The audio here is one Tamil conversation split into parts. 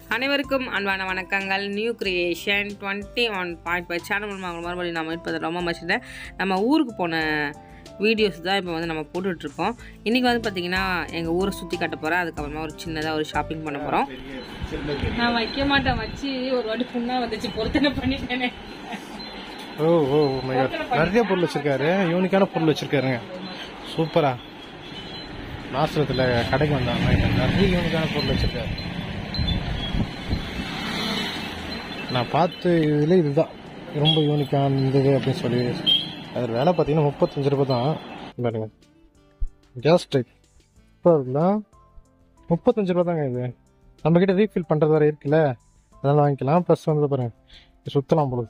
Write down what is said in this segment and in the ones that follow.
அனைவருக்கும் அன்பான வணக்கங்கள் new creation twenty one point five channel மூலமாக மறுபடியும் நம்ம இருப்பது ரொம்ப மச்சிட்டேன் நம்ம ஊருக்கு போன வீடியோஸ் தான் இப்போ வந்து நம்ம போட்டுட்ருக்கோம் இன்றைக்கி வந்து பார்த்திங்கன்னா எங்கள் ஊரை சுற்றி காட்ட போகிறேன் அதுக்கப்புறமா ஒரு சின்னதாக ஒரு ஷாப்பிங் பண்ண போகிறோம் நான் வைக்க மாட்டேன் வச்சு ஒரு வாட்டி புண்ணா வந்துச்சு பொருத்தனை பண்ணிட்டேனே ஓ ஓ my God. நிறைய பொருள் வச்சிருக்காரு யூனிக்கான பொருள் வச்சிருக்காருங்க சூப்பரா நாசரத்துல கடைக்கு வந்தாங்க நிறைய யூனிக்கான பொருள் வச்சிருக்காரு நான் பார்த்து இதுல இதுதான் ரொம்ப யூனிக்கான இருந்தது அப்படின்னு சொல்லி அது விலை பார்த்தீங்கன்னா முப்பத்தஞ்சு ரூபாய் தான் பாருங்க கேஸ் ஸ்டைக் இப்போ முப்பத்தஞ்சு ரூபா தாங்க இது நம்ம கிட்ட ரீஃபில் பண்றது வரை இருக்குல்ல அதெல்லாம் வாங்கிக்கலாம் ப்ளஸ் வந்து பாருங்க இது சுத்தலாம் பொழுது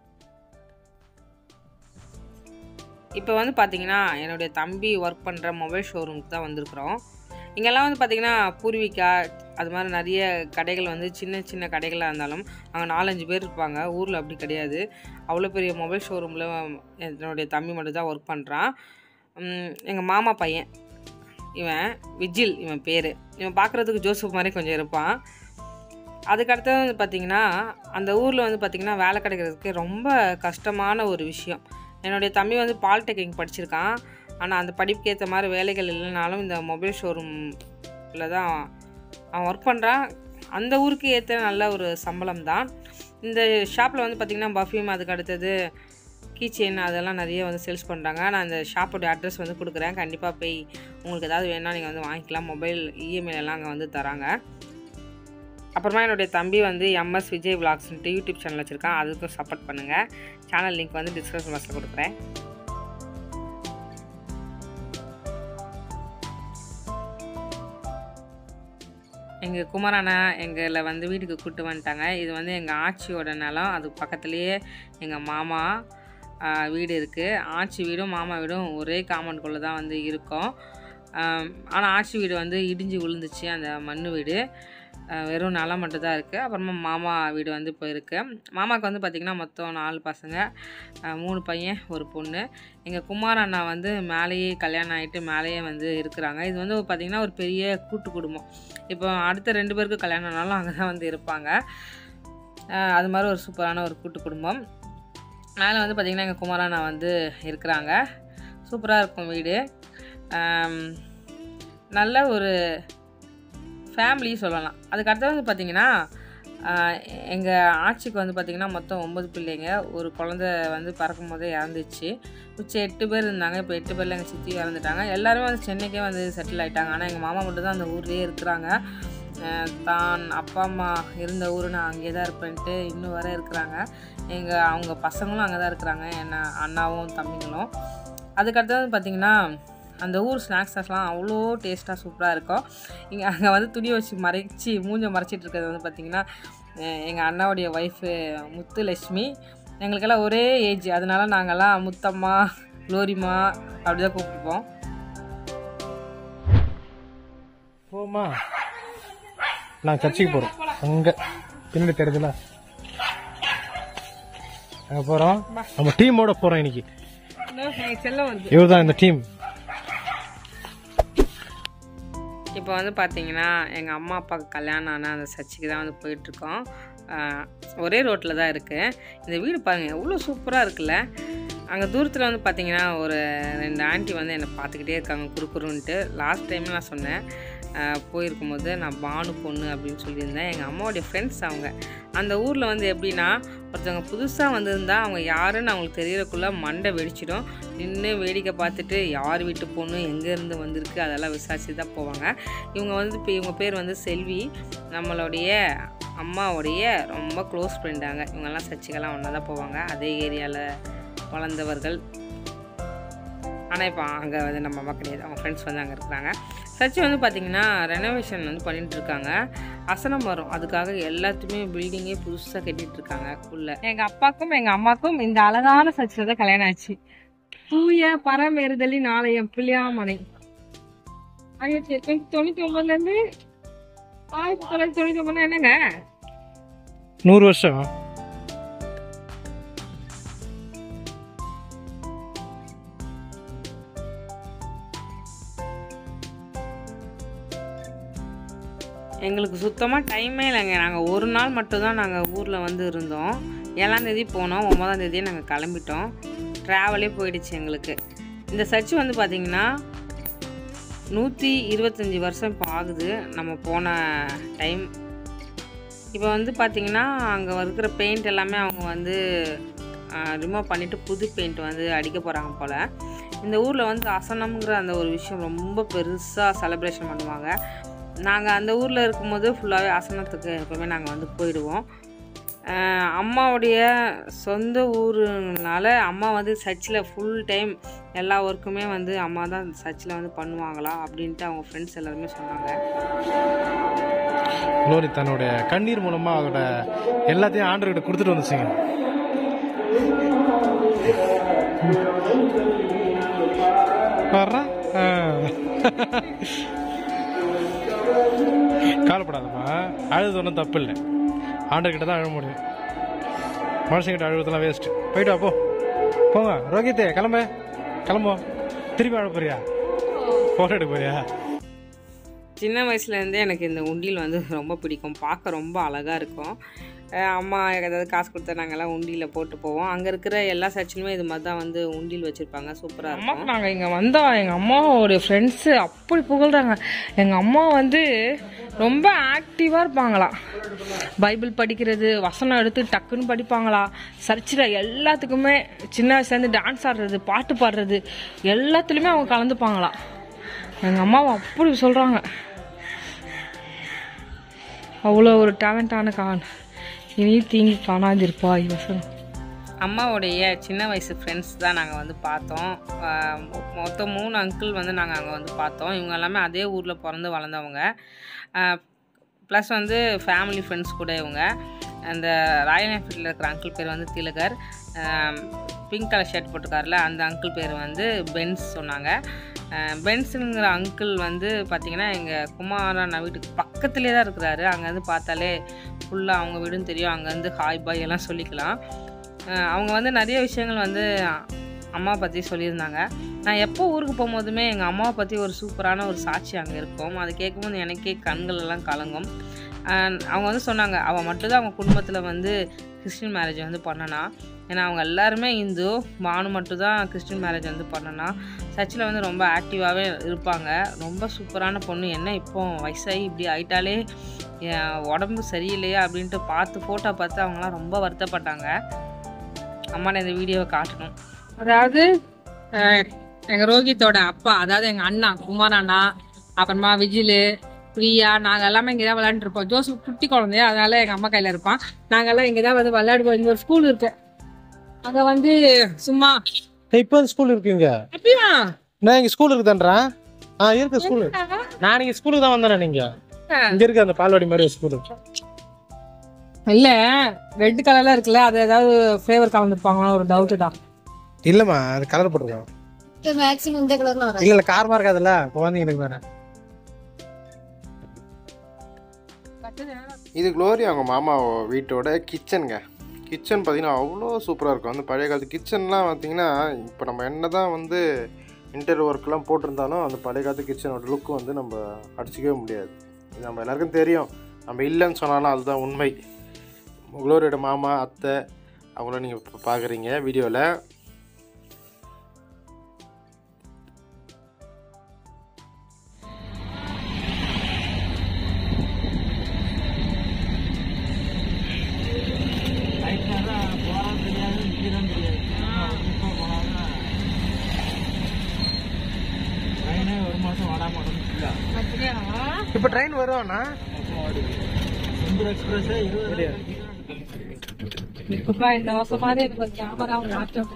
இப்போ வந்து பார்த்தீங்கன்னா என்னுடைய தம்பி ஒர்க் பண்ணுற மொபைல் ஷோரூமுக்கு தான் வந்திருக்கிறோம் இங்கெல்லாம் வந்து பார்த்தீங்கன்னா பூர்விகா அது மாதிரி நிறைய கடைகள் வந்து சின்ன சின்ன கடைகளாக இருந்தாலும் அங்கே நாலஞ்சு பேர் இருப்பாங்க ஊரில் அப்படி கிடையாது அவ்வளோ பெரிய மொபைல் ஷோரூமில் என்னுடைய தம்பி மட்டும் தான் ஒர்க் பண்ணுறான் எங்கள் மாமா பையன் இவன் விஜில் இவன் பேர் இவன் பார்க்குறதுக்கு ஜோசப் மாதிரி கொஞ்சம் இருப்பான் அதுக்கடுத்தது வந்து பார்த்திங்கன்னா அந்த ஊரில் வந்து பார்த்திங்கன்னா வேலை கிடைக்கிறதுக்கு ரொம்ப கஷ்டமான ஒரு விஷயம் என்னுடைய தம்பி வந்து பாலிடெக்னிக் படிச்சிருக்கான் ஆனால் அந்த படிப்புக்கு ஏற்ற மாதிரி வேலைகள் இல்லைனாலும் இந்த மொபைல் ஷோரூமில் தான் அவன் ஒர்க் பண்ணுறான் அந்த ஊருக்கு ஏற்ற நல்ல ஒரு சம்பளம் தான் இந்த ஷாப்பில் வந்து பார்த்திங்கன்னா பஃப்யூம் அதுக்கு அடுத்தது கீ செயின் அதெல்லாம் நிறைய வந்து சேல்ஸ் பண்ணுறாங்க நான் இந்த ஷாப்போட அட்ரஸ் வந்து கொடுக்குறேன் கண்டிப்பாக போய் உங்களுக்கு ஏதாவது வேணால் நீங்கள் வந்து வாங்கிக்கலாம் மொபைல் இஎம்ஐ எல்லாம் அங்கே வந்து தராங்க அப்புறமா என்னுடைய தம்பி வந்து எம்எஸ் விஜய் விளாக்ஸ்ன்ட்டு யூடியூப் சேனல் வச்சுருக்கான் அதுக்கும் சப்போர்ட் பண்ணுங்கள் சேனல் லிங்க் வந்து டிஸ்கிரிப்ஷன் பாக்ஸில் கொடுக்குறேன் எங்கள் குமரண்ணா எங்களை வந்து வீட்டுக்கு கூப்பிட்டு வந்துட்டாங்க இது வந்து எங்கள் ஆச்சியோட நிலம் அது பக்கத்துலேயே எங்கள் மாமா ஆ, வீடு இருக்குது ஆச்சி வீடும் மாமா வீடும் ஒரே காம்பவுண்டுக்குள்ளே தான் வந்து இருக்கோம் ஆனால் ஆச்சி வீடு வந்து இடிஞ்சு விழுந்துச்சு அந்த மண் வீடு ஆ, வெறும் நிலம் மட்டும் தான் இருக்குது அப்புறமா மாமா வீடு வந்து இப்போ இருக்கு மாமாவுக்கு வந்து பார்த்திங்கன்னா மொத்தம் நாலு பசங்க ஆ, மூணு பையன் ஒரு பொண்ணு எங்கள் குமார் அண்ணா வந்து மேலேயே கல்யாணம் ஆகிட்டு மேலேயே வந்து இருக்கிறாங்க இது வந்து பார்த்திங்கன்னா ஒரு பெரிய கூட்டு குடும்பம் இப்போ அடுத்த ரெண்டு பேருக்கு கல்யாணம் ஆனாலும் அங்கே தான் வந்து இருப்பாங்க ஆ, அது மாதிரி ஒரு சூப்பரான ஒரு கூட்டு குடும்பம் மேலே வந்து பார்த்திங்கன்னா எங்கள் குமாரண்ணா வந்து இருக்கிறாங்க சூப்பராக இருக்கும் வீடு ஆம், நல்ல ஒரு ஃபேமிலி சொல்லலாம் அதுக்கு அடுத்தது வந்து பார்த்திங்கன்னா எங்கள் ஆட்சிக்கு வந்து பார்த்திங்கன்னா மொத்தம் ஒம்பது பிள்ளைங்க ஒரு குழந்த வந்து பறக்கும் போதே இறந்துச்சு மிச்சம் எட்டு பேர் இருந்தாங்க இப்போ எட்டு பேரில் எங்கள் சித்தி இறந்துட்டாங்க எல்லாருமே வந்து சென்னைக்கே வந்து செட்டில் ஆகிட்டாங்க ஆனால் எங்கள் மாமா மட்டும் தான் அந்த ஊர்லேயே இருக்கிறாங்க அஹ் தான் அப்பா அம்மா இருந்த ஊர் நான் அங்கேயே தான் இருப்பேன்ட்டு இன்னும் வர இருக்கிறாங்க எங்கள் அவங்க பசங்களும் அங்கே தான் இருக்கிறாங்க என்ன அண்ணாவும் தம்பிங்களும் அதுக்கடுத்தது பார்த்திங்கன்னா அந்த ஊர் ஸ்நாக்ஸஸ்லாம் அவ்வளோ டேஸ்ட்டாக சூப்பராக இருக்கும் இங்கே அங்கே வந்து துணியை வச்சு மறைச்சி மூஞ்ச மறைச்சிட்டு இருக்கிறது வந்து பார்த்திங்கன்னா எங்கள் அண்ணாவுடைய ஒய்ஃபு முத்துலட்சுமி எங்களுக்கெல்லாம் ஒரே ஏஜ் அதனால நாங்கள்லாம் முத்தம்மா குளோரிமா அப்படி தான் கூப்பிட்டுப்போம் போமா நான் சர்ச்சுக்கு போறோம் அங்க பின்னாடி தெரியுதுல அங்க போறோம் நம்ம டீமோட போறோம் இன்னைக்கு செல்லம் வந்து இவர் தான் இந்த டீம் இப்போ வந்து பார்த்தீங்கன்னா எங்கள் அம்மா அப்பாவுக்கு கல்யாணம் ஆன அந்த சர்ச்சுக்கு தான் வந்து போயிட்டுருக்கோம் ஆஹ் ஒரே ரோட்டில் தான் இருக்குது இந்த வீடு பாருங்கள் எவ்வளோ சூப்பராக இருக்குல்ல அங்கே தூரத்தில் வந்து பார்த்தீங்கன்னா ஒரு ரெண்டு ஆண்டி வந்து என்னை பார்த்துக்கிட்டே இருக்காங்க குறுக்குறுன்ட்டு லாஸ்ட் டைம் நான் சொன்னேன் ஆஹ் போயிருக்கும்போது நான் பானு பொண்ணு அப்படின்னு சொல்லியிருந்தேன் எங்கள் அம்மாவுடைய ஃப்ரெண்ட்ஸ் அவங்க அந்த ஊரில் வந்து எப்படின்னா ஒருத்தவங்க புதுசாக வந்திருந்தா அவங்க யாருன்னு அவங்களுக்கு தெரியறதுக்குள்ளே மண்டை வெடிச்சிடும் நின்று வேடிக்கை பார்த்துட்டு யார் வீட்டு பொண்ணு எங்கேருந்து வந்திருக்கு அதெல்லாம் விசாரிச்சு தான் போவாங்க இவங்க வந்து இப்போ இவங்க பேர் வந்து செல்வி நம்மளுடைய அம்மாவுடைய ரொம்ப க்ளோஸ் ஃப்ரெண்டாங்க இவங்கெல்லாம் சர்ச்சுக்கெல்லாம் ஒன்றா தான் போவாங்க அதே ஏரியாவில் வளர்ந்தவர்கள் ஆனால் இப்போ அங்கே வந்து நம்ம அம்மா கிடையாது அவங்க ஃப்ரெண்ட்ஸ் வந்து அங்கே இருக்கிறாங்க சர்ச்சு வந்து பார்த்திங்கன்னா ரெனோவேஷன் வந்து பண்ணிட்டு இருக்காங்க அசனம் வரும் அதுக்காக எல்லாத்தையுமே பில்டிங்கே புதுசாக கட்டிட்டு இருக்காங்க உள்ள எங்க அப்பாக்கும் எங்க அம்மாக்கும் இந்த அழகான சர்ச்சில் தான் கல்யாணம் ஆச்சு தூய பரமேறுதலி நாளையம் பிள்ளையாமனை ஆயிரத்தி எட்நூத்தி தொண்ணூத்தி ஒன்பதுல இருந்து ஆயிரத்தி தொள்ளாயிரத்தி தொண்ணூத்தி ஒன்பது என்னங்க நூறு வருஷம் எங்களுக்கு சுத்தமாக டைமே இல்லைங்க நாங்கள் ஒரு நாள் மட்டும்தான் நாங்கள் ஊரில் வந்து இருந்தோம் ஏழாந்தேதி போனோம் ஒன்பதாம் தேதியே நாங்கள் கிளம்பிட்டோம் ட்ராவலே போயிடுச்சு எங்களுக்கு இந்த சர்ச் வந்து பார்த்திங்கன்னா நூற்றி இருபத்தஞ்சி வருஷம் இப்போ ஆகுது நம்ம போன டைம் இப்போ வந்து பார்த்திங்கன்னா அங்கே இருக்கிற பெயிண்ட் எல்லாமே அவங்க வந்து ரிமூவ் பண்ணிவிட்டு புது பெயிண்ட் வந்து அடிக்க போகிறாங்க போல் இந்த ஊரில் வந்து அசனம்ங்கிற அந்த ஒரு விஷயம் ரொம்ப பெருசாக செலப்ரேஷன் பண்ணுவாங்க நாங்கள் அந்த ஊரில் இருக்கும்போது ஃபுல்லாகவே அசனத்துக்கு எப்போவுமே நாங்கள் வந்து போயிடுவோம் ஆஹ் அம்மாவுடைய சொந்த ஊருனால அம்மா வந்து சர்ச்சில் ஃபுல் டைம் எல்லா ஒர்க்குமே வந்து அம்மா தான் சர்ச்சில் வந்து பண்ணுவாங்களா அப்படின்ட்டு அவங்க ஃப்ரெண்ட்ஸ் எல்லாருமே சொன்னாங்க குளோரி தன்னுடைய கண்ணீர் மூலமா அதோட எல்லாத்தையும் ஆண்டர்கிட்ட கொடுத்துட்டு வந்துச்சுங்க வர்றா? ஆ. கவலைப்படாதம்மா அழுது ஒன்றும் தப்பு இல்லை ஆண்டர்கிட்ட தான் அழ முடியும் மனுஷங்கிட்ட அழுவதெல்லாம் வேஸ்ட் போயிட்டு வா போ போங்க ரோஹித்தே கிளம்பு கிளம்புவோம் திருப்பி அழ போறியா ஃபோட்டோ எடுக்க போறியா சின்ன வயசுலேருந்தே எனக்கு இந்த உண்டியல் வந்து ரொம்ப பிடிக்கும் பார்க்க ரொம்ப அழகாக இருக்கும் அஹ் அம்மா ஏதாவது காசு கொடுத்தா நாங்கள்லாம் உண்டியில் போட்டு போவோம் அங்கே இருக்கிற எல்லா சர்ச்சிலுமே இது மாதிரி தான் வந்து உண்டியல் வச்சுருப்பாங்க சூப்பராக இருக்கும் அம்மாக்கு நாங்கள் இங்கே வந்தோம் எங்கள் அம்மாவோட ஃப்ரெண்ட்ஸு அப்படி புகழ்றாங்க எங்கள் அம்மா வந்து ரொம்ப ஆக்டிவாக இருப்பாங்களாம் பைபிள் படிக்கிறது வசனம் எடுத்து டக்குன்னு படிப்பாங்களா சர்ச்சில் எல்லாத்துக்குமே சின்ன வயசுலேருந்து டான்ஸ் ஆடுறது பாட்டு பாடுறது எல்லாத்துலேயுமே அவங்க கலந்துப்பாங்களாம் எங்கள் அம்மாவை அப்படி சொல்கிறாங்க அவ்வளோ ஒரு டேலண்டான கான் இனி தீங்கி காணாதிருப்பா இவசனம் அம்மாவுடைய சின்ன வயசு ஃப்ரெண்ட்ஸ் தான் நாங்கள் வந்து பார்த்தோம் ஆஹ் மொ- மொத்தம் மூணு அங்கிள் வந்து நாங்கள் அங்கே வந்து பார்த்தோம் இவங்க எல்லாமே அதே ஊரில் பிறந்து வளர்ந்தவங்க ப்ளஸ் வந்து ஃபேமிலி ஃப்ரெண்ட்ஸ் கூட இவங்க அந்த ராயல் என்ஃபீல்டில் இருக்கிற அங்கிள் பேர் வந்து திலகர் பிங்க் கலர் ஷர்ட் போட்டிருக்காருல அந்த அங்கிள் பேர் வந்து பென்ஸ் சொன்னாங்க அஹ் பென்ஸுங்கிற அங்கிள் வந்து பார்த்திங்கன்னா எங்கள் குமாரண்ணா வீட்டுக்கு பக்கத்துலேயே தான் இருக்கிறாரு அங்கேருந்து பார்த்தாலே ஃபுல்லாக அவங்க வீடும் தெரியும் அங்கேருந்து ஹாய் பாய் எல்லாம் சொல்லிக்கலாம் அஹ் அவங்க வந்து நிறைய விஷயங்கள் வந்து அம்மா பற்றி சொல்லியிருந்தாங்க நான் எப்போ ஊருக்கு போகும்போதுமே எங்கள் அம்மாவை பற்றி ஒரு சூப்பரான ஒரு சாட்சி அங்கே இருக்கும் அதை கேட்கும்போது எனக்கே கண்கள் எல்லாம் கலங்கும் அஹ் அவங்க வந்து சொன்னாங்க அவள் மட்டும்தான் அவங்க குடும்பத்தில் வந்து கிறிஸ்டின் மேரேஜ் வந்து பண்ணனா ஏன்னா அவங்க எல்லாருமே இந்து பானு மட்டும்தான் கிறிஸ்டின் மேரேஜ் வந்து பண்ணனா சர்ச்சில் வந்து ரொம்ப ஆக்டிவாகவே இருப்பாங்க ரொம்ப சூப்பரான பொண்ணு என்ன இப்போ வயசாகி இப்படி ஆயிட்டாலே என் உடம்பு சரியில்லையா அப்படின்ட்டு பார்த்து ஃபோட்டோ பார்த்து அவங்களாம் ரொம்ப வருத்தப்பட்டாங்க அம்மா நான் இந்த வீடியோவை காட்டணும் அதாவது அஹ், எங்க ரோஹித்தோட அப்பா அதாவது எங்க அண்ணா குமார் அண்ணா அப்புறமா விஜிலு பிரியா நாங்க எல்லாமே இங்கதான் விளையாண்டு இருப்போம் ஜோசப் குட்டி குழந்தையா அதனால எங்க அம்மா கையில இருப்பான் நாங்கெல்லாம் இங்கதான் வந்து விளையாடுவோம் இங்க ஒரு ஸ்கூல் இருக்கு அங்க வந்து சும்மா இப்போ ஸ்கூல் இருக்குங்க அப்படியா நான் இங்க ஸ்கூல் இருக்குதான்றேன் ஆ இருக்கு ஸ்கூல் நான் இங்க ஸ்கூலுக்கு தான் வந்தேன் நீங்க இங்க இருக்கு அந்த பால்வாடி மாதிரி ஒரு ஸ்கூல் இல்ல ரெட் கலர்ல இருக்குல்ல அது ஏதாவது ஃபிளேவர் கலந்துருப்பாங்களா ஒரு டவுட் தான் இல்லம்மா அது கலர் போட்டுருக்கோம் மேக்ஸிமம் இந்த கலர்ல வராது இல்ல இல்ல காரமா இருக்காதுல்ல குழந்தைங்களுக்கு தானே இது க்ளோரி அவங்க மாமா வீட்டோட கிச்சனுங்க கிச்சன் பார்த்தீங்கன்னா அவ்வளோ சூப்பராக இருக்கும் அந்த பழைய காலத்து கிச்சன்லாம் பார்த்தீங்கன்னா இப்போ நம்ம என்ன தான் வந்து இன்டீரியர் ஒர்க்லாம் போட்டிருந்தாலும் அந்த பழைய காலத்து கிச்சனோட லுக்கு வந்து நம்ம அடிச்சிக்கவே முடியாது இது நம்ம எல்லாருக்கும் தெரியும் நம்ம இல்லைன்னு சொன்னாலும் அதுதான் உண்மை க்ளோரியோட மாமா அத்தை அவங்கள நீங்கள் இப்போ பார்க்குறீங்க வீடியோவில் இப்போ ட்ரெயின் வருவாண்ணா இந்த வருஷமாவே எனக்கு ஒரு கேமரா லேப்டாப்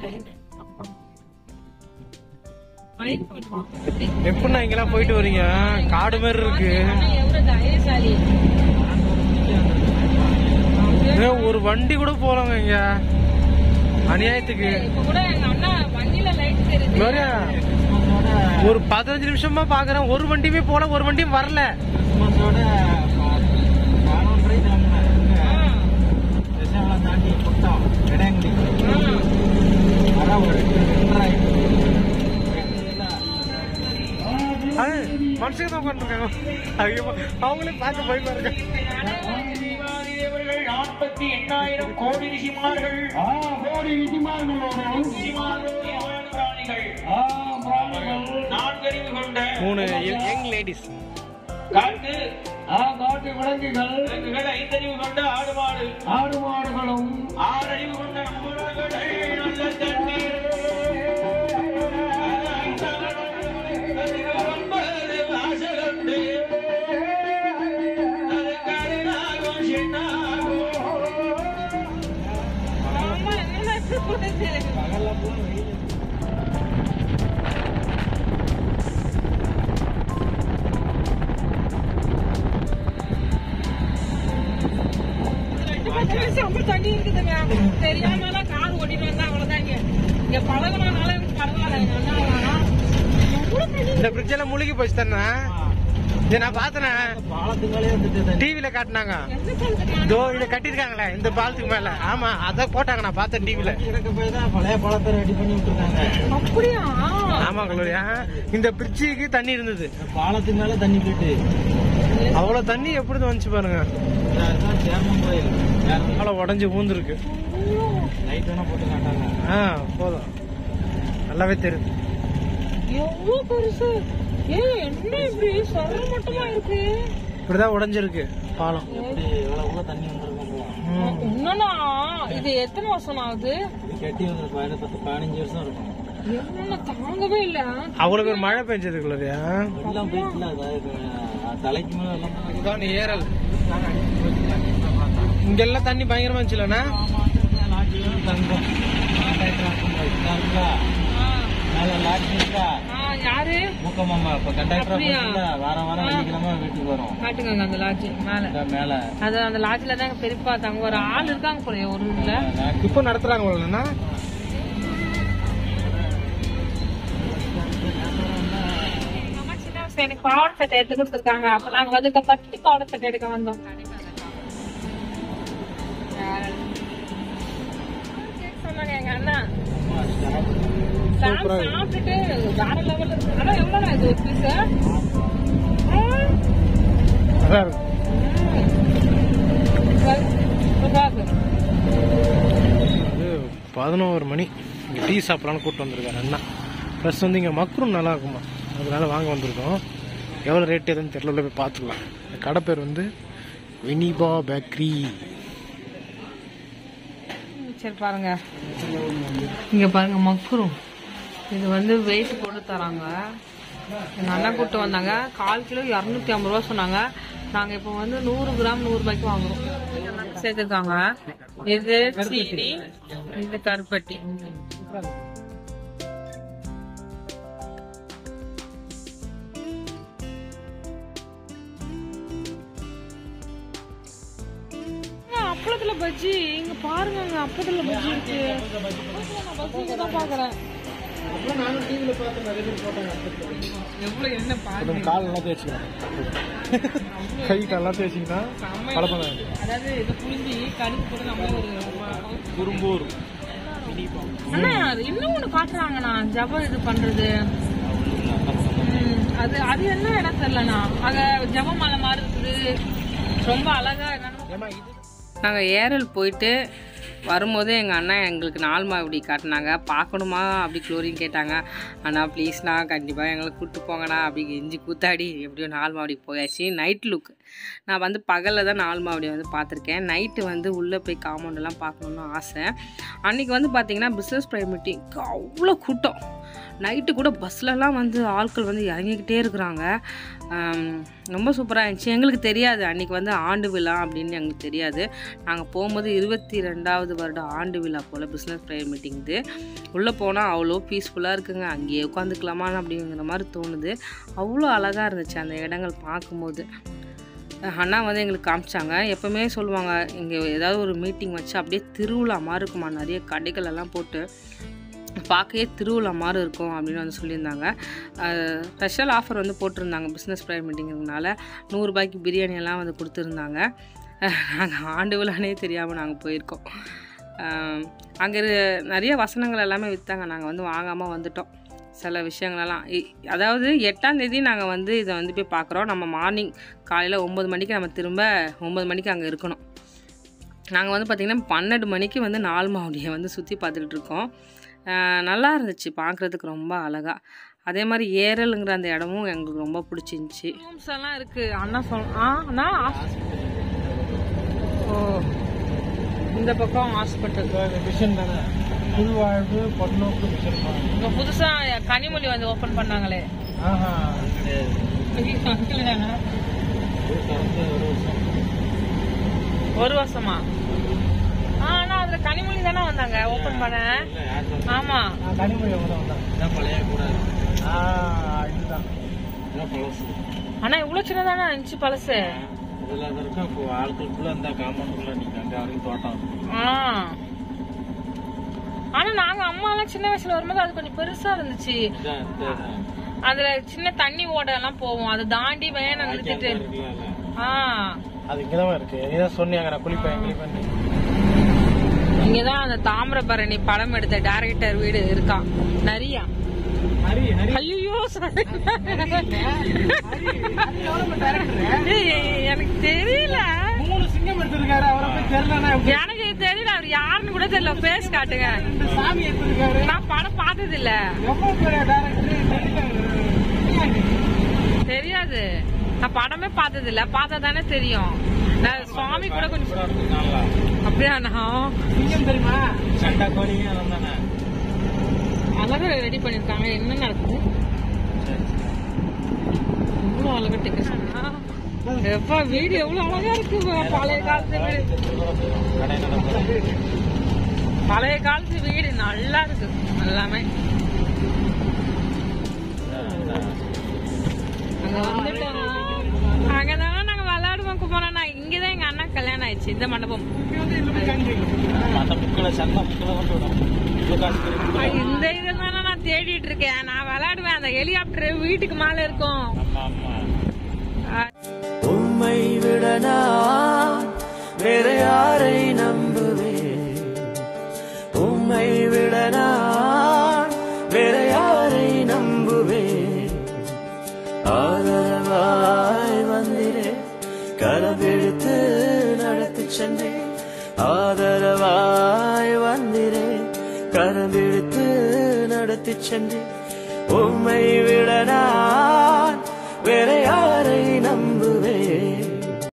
எப்படிண்ணா இங்கெல்லாம் போயிட்டு வரீங்க காடு மாதிரி இருக்கு எவ்வளவு தைரியசாலி ஏ, ஒரு வண்டி கூட போலாங்க இங்க அநியாயத்துக்கு இப்ப கூட எங்க அண்ணா வண்டியில லைட் தெரியுது க்ளோரியா, ஒரு பதினஞ்சு நிமிஷமா பாக்குறேன் ஒரு வண்டியுமே போல ஒரு வண்டியும் வரல அது, மனுஷன் ஸ்டெப்ஸுக்கு தான் உட்காந்துருக்காங்க ஐயோ அவங்களே பார்த்து போய் பாருங்க தேவர்கள் நாற்பத்தி எண்ணாயிரம் கோடி ரிஷிமார்கள் கோடி ரிஷிமார்களோடு பிராணிகள் நான்கறிவு கொண்ட மூணு யங் லேடிஸ் காட்டு காட்டு விலங்குகள் விலங்குகள் ஐந்தறிவு கொண்ட ஆடு மாடு ஆடு மாடுகளும் ஆறறிவு கொண்ட அம்புறங்கள் நல்ல தண்ணீர் ஒன்பது வாசகண்டு அது கருணாகும் சின்னாகும் ஆமா என்ன இப்படி போட்டுச்சு ரெண்டு பக்கமே செம்ம தண்ணி இருக்குதுங்க தெரியாமலாம் கார் ஓட்டிட்டு வந்தா அவ்வளவுதாங்க இங்க பழகுனதுனால எனக்கு பரவாயில்ல எங்க அண்ணாவெல்லாம் எவ்வளவு தண்ணி இந்த பிரிட்ஜ் எல்லாம் முழுகி போச்சு தானே இதை நான் பார்த்தேன் டிவில காட்டினாங்க எந்த காலத்துக்கு இதோ இதை கட்டியிருக்காங்களே இந்த பாலத்துக்கு மேல ஆமா அதை போட்டாங்க நான் பார்த்தேன் டிவில அப்படியா ஆமா கல்லூரியா இந்த பிரிட்ஜுக்கு தண்ணி இருந்தது பாலத்துக்கு மேல தண்ணி போயிட்டு அவ்வளவு தண்ணி எப்படி வந்துச்சு பாருங்க அதுதான் சேர்மன் கோயில் அவ்வளவு உடஞ்சு ஊந்துருக்கு லைட் வேணா போட்டு காட்டாங்க ஆ போதும் நல்லாவே தெரியுது எவ்வளவு பெருசு ஏய் என்ன இப்படி சொல்ல மட்டுமா இருக்கு இப்படிதான் உடைஞ்சிருக்கு பாலம் எப்படி இவ்வளவு உள்ள தண்ணி வந்துருக்கும் என்னன்னா இது எத்தனை வருஷம் ஆகுது இது கட்டி வந்து பதினெட்டு பத்து பதினஞ்சு வருஷம் இருக்கும் என்னன்னா தாங்கவே இல்ல அவ்வளவு பேர் மழை பெஞ்சது கல்லூரியா எல்லாம் போயிட்டுல அதாவது தலைக்கு மேல எல்லாம் போயிட்டு. இதான் ஏரல் இங்கெல்லாம் தண்ணி பயங்கரமா இருந்துச்சுலண்ணா லாட்ஜி வேணும் தங்கம் கண்டக்டர் ஆகும் இருக்கா மேல லாட்ஜி இருக்கா ஆ, யாரு மூக்கமாமா இப்ப கண்டக்டரா அப்படியா? போயிட்டுல வாரம் வாரம் வெள்ளிக்கிழமை வீட்டுக்கு வரும் காட்டுங்க அந்த லாட்ஜ் மேல இதான் மேல அது அந்த லாட்ஜ்ல தான் பெரியப்பா தங்க ஒரு ஆள் இருக்காங்க போல ஒரு இதுல லாட்ஜி இப்போ நடத்துறாங்க இல்லைண்ணா அம்மா சின்ன வயசுல எனக்கு பாவாடை சட்டை எடுத்து கொடுத்துருக்காங்க அப்ப நாங்க வந்து இப்ப பட்டி பாவாடை சட்டை எடுக்க வந்தோம் சொன்னாங்க எங்க அண்ணா சாப்பிட்டு சாப்பிட்டுட்டு வேற லெவல்ல இருக்கு ஆனா எவ்வளவு இது ஒரு பீஸ் அதான் இருக்கு அது பதினோரு மணி இங்கே டீ சாப்பிடலான்னு கூப்பிட்டு வந்திருக்காரு அண்ணா ப்ளஸ் வந்து இங்கே மக்ரூம் நல்லா இருக்குமா அதனால வாங்க வந்திருக்கோம் எவ்வளோ ரேட் எதுன்னு தெரியல உள்ள போய் பார்த்துக்கலாம் இந்த கடை பேர் வந்து வினிபா பேக்கரி சரி பாருங்க இங்க பாருங்க மக்ரூம் இது வந்து வெயிட் போட்டு தராங்க எங்க அண்ணா கூட்டு வந்தாங்க கால் கிலோ இரநூத்தி ஐம்பது ரூபா சொன்னாங்க நாங்க இப்போ வந்து நூறு கிராம் நூறு ரூபாய்க்கு வாங்குறோம் சேர்த்துருக்காங்க இது சீனி இது கருப்பட்டி அப்பளத்துல பஜ்ஜி இங்க பாருங்க அங்க அப்பளத்துல பஜ்ஜி இருக்கு நான் பஜ்ஜி இங்க தான் பாக்குறேன் எவ்வளவு என்ன பாருங்க கால் நல்லா தேய்ச்சிக்கலாம் கை கால்லாம் தேய்ச்சிங்கன்னா பழப்பம் அதாவது இது புளிஞ்சி கடுகு போட்டு நம்ம ஒரு குறும்பூர் அண்ணா இன்னும் ஒண்ணு காட்டுறாங்கண்ணா ஜபம் இது பண்றது ம், அது அது என்ன இடம் தெரியலண்ணா அங்க ஜபமலை மாதிரி இருக்குது ரொம்ப அழகா என்னன்னு நாங்கள் ஏரல் போயிட்டு வரும்போது எங்கள் அண்ணன் எங்களுக்கு நால்மா இப்படி காட்டினாங்க பார்க்கணுமா அப்படி குளோரின்னு கேட்டாங்க அண்ணா ப்ளீஸ்ண்ணா கண்டிப்பாக எங்களை கூப்பிட்டு போங்கண்ணா அப்படி கெஞ்சி கூத்தாடி எப்படியோ நாலு மாவடி போயாச்சு நைட் லுக் நான் வந்து பகலில் தான் நாலு மாவடி வந்து பார்த்துருக்கேன் நைட்டு வந்து உள்ளே போய் காம்பவுண்டெல்லாம் பார்க்கணுன்னு ஆசை அன்றைக்கி வந்து பார்த்திங்கன்னா பிஸ்னஸ் ப்ரைம் மீட்டிங்க்கு அவ்வளோ கூட்டம் நைட்டு கூட பஸ்லலாம் வந்து ஆட்கள் வந்து இறங்கிக்கிட்டே இருக்கிறாங்க ஆம், ரொம்ப சூப்பராக இருந்துச்சு எங்களுக்கு தெரியாது அன்றைக்கி வந்து ஆண்டு விழா அப்படின்னு எங்களுக்கு தெரியாது நாங்கள் போகும்போது இருபத்தி ரெண்டாவது வருடம் ஆண்டு விழா போல் பிஸ்னஸ் ப்ரேயர் மீட்டிங் இது உள்ளே போனால் அவ்வளோ பீஸ்ஃபுல்லாக இருக்குங்க அங்கேயே உட்காந்துக்கலாமா அப்படிங்கிற மாதிரி தோணுது அவ்வளோ அழகாக இருந்துச்சு அந்த இடங்கள் பார்க்கும்போது அண்ணா வந்து எங்களுக்கு காமிச்சாங்க எப்போவுமே சொல்லுவாங்க இங்கே ஏதாவது ஒரு மீட்டிங் வச்சு அப்படியே திருவிழா மாதிரி இருக்குமா நிறைய கடைகள் எல்லாம் போட்டு பார்க்கவே திருவிழா மாதிரி இருக்கும் அப்படின்னு வந்து சொல்லியிருந்தாங்க ஸ்பெஷல் ஆஃபர் வந்து போட்டிருந்தாங்க பிஸ்னஸ் ப்ரையர் மீட்டிங்கிறதுனால நூறுரூபாய்க்கு பிரியாணி எல்லாம் வந்து கொடுத்துருந்தாங்க நாங்கள் ஆண்டு விழானே தெரியாமல் நாங்கள் போயிருக்கோம் அங்கே நிறைய வசனங்கள் எல்லாமே விற்றாங்க நாங்கள் வந்து வாங்காமல் வந்துட்டோம் சில விஷயங்களெல்லாம் இ- அதாவது எட்டாம் தேதி நாங்கள் வந்து இதை வந்து போய் பார்க்குறோம் நம்ம மார்னிங் காலையில் ஒம்பது மணிக்கு நம்ம திரும்ப ஒம்பது மணிக்கு அங்கே இருக்கணும் நாங்கள் வந்து பார்த்திங்கன்னா பன்னெண்டு மணிக்கு வந்து நாலு மாவடியை வந்து சுற்றி பார்த்துக்கிட்டு இருக்கோம் ஆஹ் நல்லா இருந்துச்சு பார்க்குறதுக்கு ரொம்ப அழகாக அதே மாதிரி ஏரலுங்கிற அந்த இடமும் எங்களுக்கு ரொம்ப பிடிச்சிருந்துச்சி ரூம்ஸ் எல்லாம் இருக்குது அண்ணா சொல் ஆ அண்ணா ஓ இந்த பக்கம் ஹாஸ்பிட்டல் மிஷன் தானே புதுவாழ்வு பொன்னோக்கு மிஷன் இங்கே புதுசாக கனிமொழி வந்து ஓப்பன் பண்ணாங்களே ஆஹா ஒரு வருஷமா ஆ ஆனா அதுல கனிமொழி தானே வந்தாங்க ஓபன் பண்ண ஆமா கனிமொழி அவங்க தான் வந்தாங்க இதான் பழைய கூடாது ஆ இதுதான் இதான் பழசு ஆனா இவ்வளவு சின்னதானே இருந்துச்சு பழசு இதுல அது இருக்கும் இப்போ ஆட்களுக்குள்ள இந்த காம்பவுண்டுக்குள்ள நீங்க அங்க வரைக்கும் தோட்டம் இருக்கு. ஆ ஆனா நாங்க அம்மா எல்லாம் சின்ன வயசுல வரும்போது அது கொஞ்சம் பெருசா இருந்துச்சு இதான் இந்த இதான். அதுல சின்ன தண்ணி ஓட எல்லாம் போவோம் அதை தாண்டி வேனை நிறுத்திட்டு இருக்குல்ல, இல்ல. ஆ அது இங்கதான் இருக்கு இதான் சொன்னீங்க நான் குளிப்பேன் குளிப்பேன் இங்கதான் அந்த தாமிரபரணி படம் எடுத்த டைரக்டர் வீடு இருக்கான் நிறையா ஹரி ஹரி ஐயோ எனக்கு தெரியல மூணு சிங்கம் எடுத்திருக்காரு அவரை போய் தெரியலன்னா எனக்கு தெரியல அவர் யாருன்னு கூட தெரியல பேஸ் காட்டுங்க சாமி எடுத்திருக்காரு நான் படம் பார்த்தது இல்ல எவ்வளவு பெரிய டேரக்டர் தெரியாது நான் படமே பார்த்தது இல்ல பார்த்தா தானே தெரியும் நான் சுவாமி கூட கொஞ்சம் அப்புறம் எடுத்துருக்காங்களா? அப்படியா சிங்கம் தெரியுமா சண்டை கோழிங்க அவன் தானே அழகா ரெடி பண்ணிருக்காங்க என்ன நடக்குது இவ்வளவு அழகா டெக்கரேஷன் எப்பா வீடு எவ்வளவு அழகா இருக்கு பழைய காலத்து வீடு கடை நடந்தது பழைய காலத்து வீடு நல்லா இருக்கு எல்லாமே அங்க வந்துட்டோம் அங்கதான் நாங்க விளையாடுவோம் குமாரண்ணா இங்கதான் எங்க அண்ணா கல்யாணம் ஆயிடுச்சு இந்த மண்டபம் அந்த புக்கில் சண்டை புக்கில் கொண்டு விடும் இவ்வளோ காசு தெரியும் ஆ, இந்த இதுதானே நான் தேடிட்டு இருக்கேன் நான் விளையாடுவேன் அந்த ஹெலிகாப்டர் வீட்டுக்கு மேல இருக்கும் ஆமா ஆமா உம்மை விட நான் வேற யாரை நம்புவேன் உம்மை விட நான் வேற யாரை நம்புவேன் ஆதரவாய் வந்திரே கரபிடித்து நடத்தி சென்றேன் ஆதரவாய் வந்திரே கரபிடித்து நடத்தி சென்றேன் உம்மை விட நான் வேற யாரை நம்ப